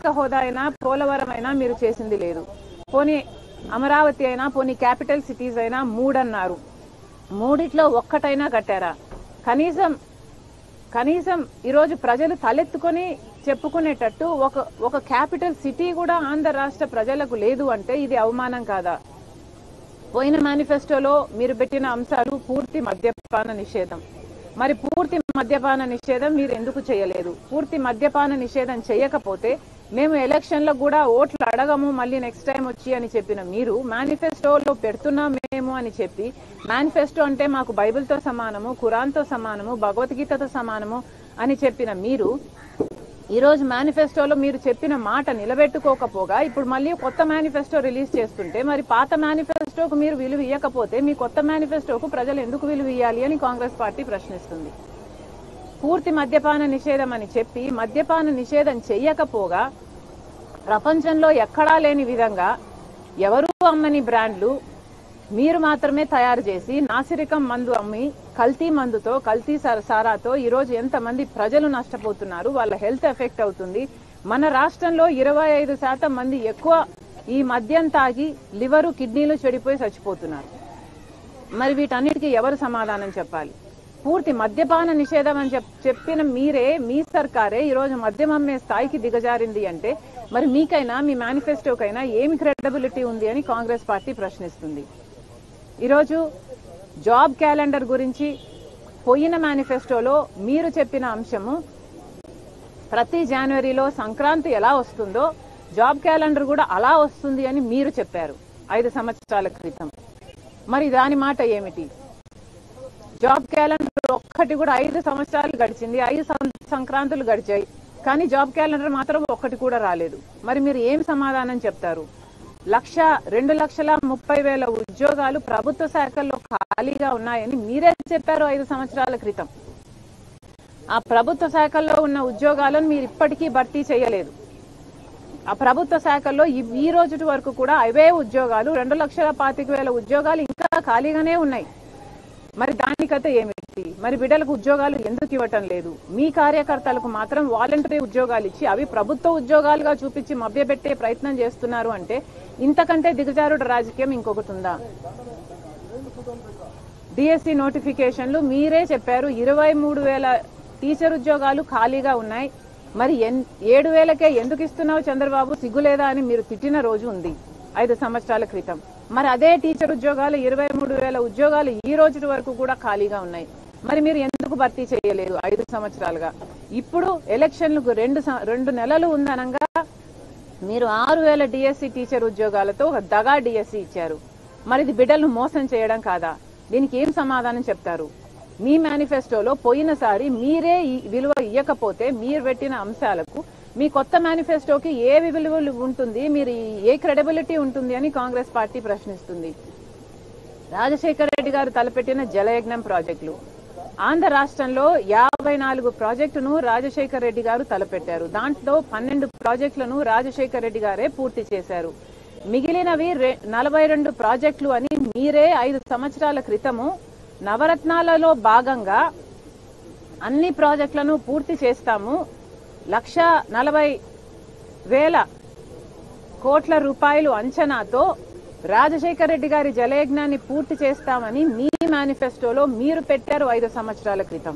ప్రత్యేక హోదా అయినా పోలవరం అయినా మీరు చేసింది లేదు పోనీ అమరావతి అయినా పోనీ క్యాపిటల్ సిటీస్ అయినా మూడన్నారు మూడిట్లో ఒక్కటైనా కట్టారా కనీసం కనీసం ఈరోజు ప్రజలు తలెత్తుకొని చెప్పుకునేటట్టు ఒక ఒక క్యాపిటల్ సిటీ కూడా ఆంధ్ర రాష్ట్ర ప్రజలకు లేదు అంటే ఇది అవమానం కాదా పోయిన మేనిఫెస్టోలో మీరు పెట్టిన అంశాలు పూర్తి మద్యపాన నిషేధం మరి పూర్తి మద్యపాన నిషేధం మీరు ఎందుకు చేయలేదు పూర్తి మద్యపాన నిషేధం చేయకపోతే మేము ఎలక్షన్లో కూడా ఓట్లు అడగము మళ్ళీ నెక్స్ట్ టైం వచ్చి అని చెప్పిన మీరు మేనిఫెస్టోలో పెడుతున్నాం మేము అని చెప్పి మేనిఫెస్టో అంటే మాకు బైబిల్తో సమానము ఖురాన్తో సమానము భగవద్గీతతో సమానము అని చెప్పిన మీరు ఈ రోజు మేనిఫెస్టోలో మీరు చెప్పిన మాట నిలబెట్టుకోకపోగా ఇప్పుడు మళ్ళీ కొత్త మేనిఫెస్టో రిలీజ్ చేస్తుంటే మరి పాత మేనిఫెస్టోకు మీరు విలువ ఇవ్వకపోతే మీ కొత్త మేనిఫెస్టోకు ప్రజలు ఎందుకు విలువ ఇవ్వాలి అని కాంగ్రెస్ పార్టీ ప్రశ్నిస్తుంది పూర్తి మద్యపాన నిషేధం అని చెప్పి మద్యపాన నిషేధం చెయ్యకపోగా ప్రపంచంలో ఎక్కడా లేని విధంగా ఎవరూ అమ్మని బ్రాండ్లు మీరు మాత్రమే తయారు చేసి నాసిరకం మందు అమ్మి కల్తీ మందుతో కల్తీ సర- సారాతో ఈరోజు ఎంతమంది ప్రజలు నష్టపోతున్నారు వాళ్ళ హెల్త్ ఎఫెక్ట్ అవుతుంది మన రాష్ట్రంలో ఇరవై ఐదు శాతం మంది ఎక్కువ ఈ మద్యం తాగి లివరు కిడ్నీలు చెడిపోయి చచ్చిపోతున్నారు మరి వీటన్నిటికీ ఎవరు సమాధానం చెప్పాలి పూర్తి మద్యపాన నిషేధం అని చెప్- చెప్పిన మీరే మీ సర్కారే ఈరోజు మద్యం అమ్మే స్థాయికి దిగజారింది అంటే మరి మీకైనా మీ మేనిఫెస్టోకైనా ఏమి క్రెడిబిలిటీ ఉంది అని కాంగ్రెస్ పార్టీ ప్రశ్నిస్తుంది ఈరోజు జాబ్ క్యాలెండర్ గురించి పోయిన మేనిఫెస్టోలో మీరు చెప్పిన అంశము ప్రతి జనవరిలో సంక్రాంతి ఎలా వస్తుందో జాబ్ క్యాలెండర్ కూడా అలా వస్తుంది అని మీరు చెప్పారు ఐదు సంవత్సరాల క్రితం మరి దాని మాట ఏమిటి జాబ్ క్యాలెండర్ ఒక్కటి కూడా ఐదు సంవత్సరాలు గడిచింది ఐదు సం- సంక్రాంతులు గడిచాయి కానీ జాబ్ క్యాలెండర్ మాత్రం ఒక్కటి కూడా రాలేదు మరి మీరు ఏం సమాధానం చెప్తారు లక్ష రెండు లక్షల ముప్పై వేల ఉద్యోగాలు ప్రభుత్వ శాఖల్లో ఖాళీగా ఉన్నాయని మీరే చెప్పారు ఐదు సంవత్సరాల క్రితం ఆ ప్రభుత్వ శాఖల్లో ఉన్న ఉద్యోగాలను మీరు ఇప్పటికీ భర్తీ చేయలేదు ఆ ప్రభుత్వ శాఖల్లో ఈ ఈ రోజు వరకు కూడా అవే ఉద్యోగాలు రెండు లక్షల పాతిక వేల ఉద్యోగాలు ఇంకా ఖాళీగానే ఉన్నాయి మరి దానికైతే ఏమిటి మరి బిడ్డలకు ఉద్యోగాలు ఎందుకు ఇవ్వటం లేదు మీ కార్యకర్తలకు మాత్రం వాలంటరీ ఉద్యోగాలు ఇచ్చి అవి ప్రభుత్వ ఉద్యోగాలుగా చూపించి మభ్యపెట్టే ప్రయత్నం చేస్తున్నారు అంటే ఇంతకంటే దిగజారుడు రాజకీయం ఇంకొకటి ఉందా డిఎస్సి నోటిఫికేషన్లు మీరే చెప్పారు ఇరవై మూడు వేల టీచర్ ఉద్యోగాలు ఖాళీగా ఉన్నాయి మరి ఎన్- ఏడు వేలకే ఎందుకు ఇస్తున్నావు చంద్రబాబు సిగ్గులేదా అని మీరు తిట్టిన రోజు ఉంది ఐదు సంవత్సరాల క్రితం మరి అదే టీచర్ ఉద్యోగాలు ఇరవై మూడు వేల ఉద్యోగాలు ఈ రోజు వరకు కూడా ఖాళీగా ఉన్నాయి మరి మీరు ఎందుకు భర్తీ చేయలేదు ఐదు సంవత్సరాలుగా ఇప్పుడు ఎలక్షన్లకు రెండు సం- రెండు నెలలు ఉందనంగా మీరు ఆరు వేల డిఎస్సి టీచర్ ఉద్యోగాలతో ఒక దగా డిఎస్సి ఇచ్చారు మరి ఇది బిడ్డలను మోసం చేయడం కాదా దీనికి ఏం సమాధానం చెప్తారు మీ మేనిఫెస్టోలో పోయినసారి మీరే ఈ విలువ ఇవ్వకపోతే మీరు పెట్టిన అంశాలకు మీ కొత్త మేనిఫెస్టోకి ఏ విలువ ఉంటుంది మీరు ఏ క్రెడిబిలిటీ ఉంటుంది అని కాంగ్రెస్ పార్టీ ప్రశ్నిస్తుంది రాజశేఖర రెడ్డి గారు తలపెట్టిన జలయజ్ఞం ప్రాజెక్టులు ఆంధ్ర రాష్ట్రంలో యాభై నాలుగు ప్రాజెక్టును రాజశేఖర రెడ్డి గారు తలపెట్టారు దాంట్లో పన్నెండు ప్రాజెక్టులను రాజశేఖర రెడ్డి గారే పూర్తి చేశారు మిగిలినవి రె- నలభై రెండు ప్రాజెక్టులు అని మీరే ఐదు సంవత్సరాల క్రితము నవరత్నాలలో భాగంగా అన్ని ప్రాజెక్టులను పూర్తి చేస్తాము లక్ష నలభై వేల కోట్ల రూపాయలు అంచనాతో రాజశేఖర రెడ్డి గారి జలయజ్ఞాన్ని పూర్తి చేస్తామని మీ మేనిఫెస్టోలో మీరు పెట్టారు ఐదు సంవత్సరాల క్రితం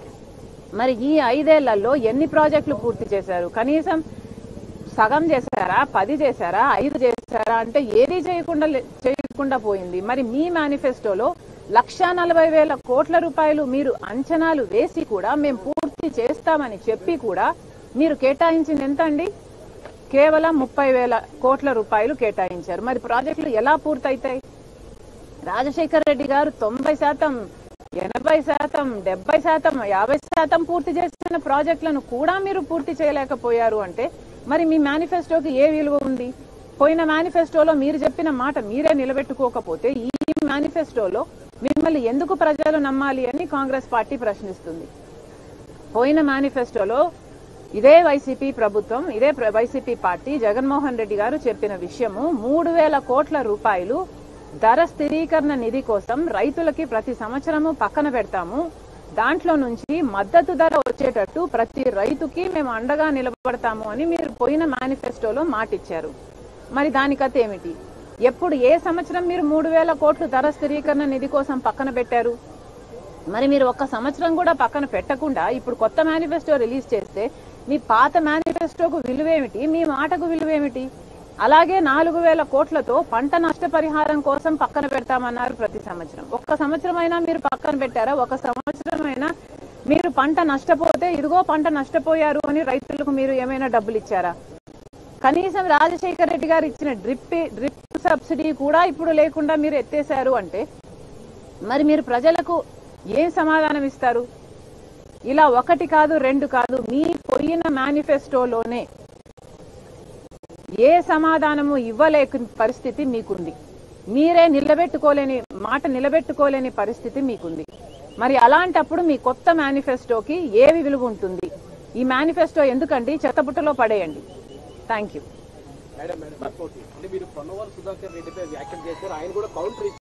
మరి ఈ ఐదేళ్లలో ఎన్ని ప్రాజెక్టులు పూర్తి చేశారు కనీసం సగం చేశారా పది చేశారా ఐదు చేశారా అంటే ఏది చేయకుండా లే- చేయకుండా పోయింది మరి మీ మేనిఫెస్టోలో లక్షా నలభై వేల కోట్ల రూపాయలు మీరు అంచనాలు వేసి కూడా మేము పూర్తి చేస్తామని చెప్పి కూడా మీరు కేటాయించింది ఎంత అండి కేవలం ముప్పై వేల కోట్ల రూపాయలు కేటాయించారు మరి ప్రాజెక్టులు ఎలా పూర్తయితాయి రాజశేఖర రెడ్డి గారు తొంభై శాతం ఎనభై శాతం డెబ్బై శాతం యాభై శాతం పూర్తి చేసిన ప్రాజెక్టులను కూడా మీరు పూర్తి చేయలేకపోయారు అంటే మరి మీ మేనిఫెస్టోకి ఏ విలువ ఉంది పోయిన మేనిఫెస్టోలో మీరు చెప్పిన మాట మీరే నిలబెట్టుకోకపోతే ఈ మేనిఫెస్టోలో మిమ్మల్ని ఎందుకు ప్రజలు నమ్మాలి అని కాంగ్రెస్ పార్టీ ప్రశ్నిస్తుంది పోయిన మేనిఫెస్టోలో ఇదే వైసీపీ ప్రభుత్వం ఇదే ప్ర- వైసీపీ పార్టీ జగన్మోహన్ రెడ్డి గారు చెప్పిన విషయము మూడు వేల కోట్ల రూపాయలు ధర స్థిరీకరణ నిధి కోసం రైతులకి ప్రతి సంవత్సరము పక్కన పెడతాము దాంట్లో నుంచి మద్దతు ధర వచ్చేటట్టు ప్రతి రైతుకి మేము అండగా నిలబడతాము అని మీరు పోయిన మేనిఫెస్టోలో మాటిచ్చారు మరి దాని కథ ఏమిటి ఎప్పుడు ఏ సంవత్సరం మీరు మూడు వేల కోట్లు ధర స్థిరీకరణ నిధి కోసం పక్కన పెట్టారు మరి మీరు ఒక్క సంవత్సరం కూడా పక్కన పెట్టకుండా ఇప్పుడు కొత్త మేనిఫెస్టో రిలీజ్ చేస్తే మీ పాత మేనిఫెస్టోకు విలువేమిటి మీ మాటకు విలువేమిటి అలాగే నాలుగు వేల కోట్లతో పంట నష్టపరిహారం కోసం పక్కన పెడతామన్నారు ప్రతి సంవత్సరం ఒక్క సంవత్సరం అయినా మీరు పక్కన పెట్టారా ఒక సంవత్సరం అయినా మీరు పంట నష్టపోతే ఇదిగో పంట నష్టపోయారు అని రైతులకు మీరు ఏమైనా డబ్బులు ఇచ్చారా కనీసం రాజశేఖర రెడ్డి గారు ఇచ్చిన డ్రిప్ డ్రిప్ సబ్సిడీ కూడా ఇప్పుడు లేకుండా మీరు ఎత్తేసారు అంటే మరి మీరు ప్రజలకు ఏం సమాధానం ఇస్తారు ఇలా ఒకటి కాదు రెండు కాదు మీ పోయిన మేనిఫెస్టోలోనే ఏ సమాధానము ఇవ్వలేక పరిస్థితి మీకుంది మీరే నిలబెట్టుకోలేని మాట నిలబెట్టుకోలేని పరిస్థితి మీకుంది మరి అలాంటప్పుడు మీ కొత్త మేనిఫెస్టోకి ఏవి విలువ ఉంటుంది ఈ మేనిఫెస్టో ఎందుకండి చెత్తబుట్టలో పడేయండి థ్యాంక్ యూ మేడం మేడం ఇంకోటి అంటే మీరు పొన్నవాళ్ళు సుధాకర్ రెడ్డిపై వ్యాఖ్యలు చేశారు ఆయన కూడా కౌంటర్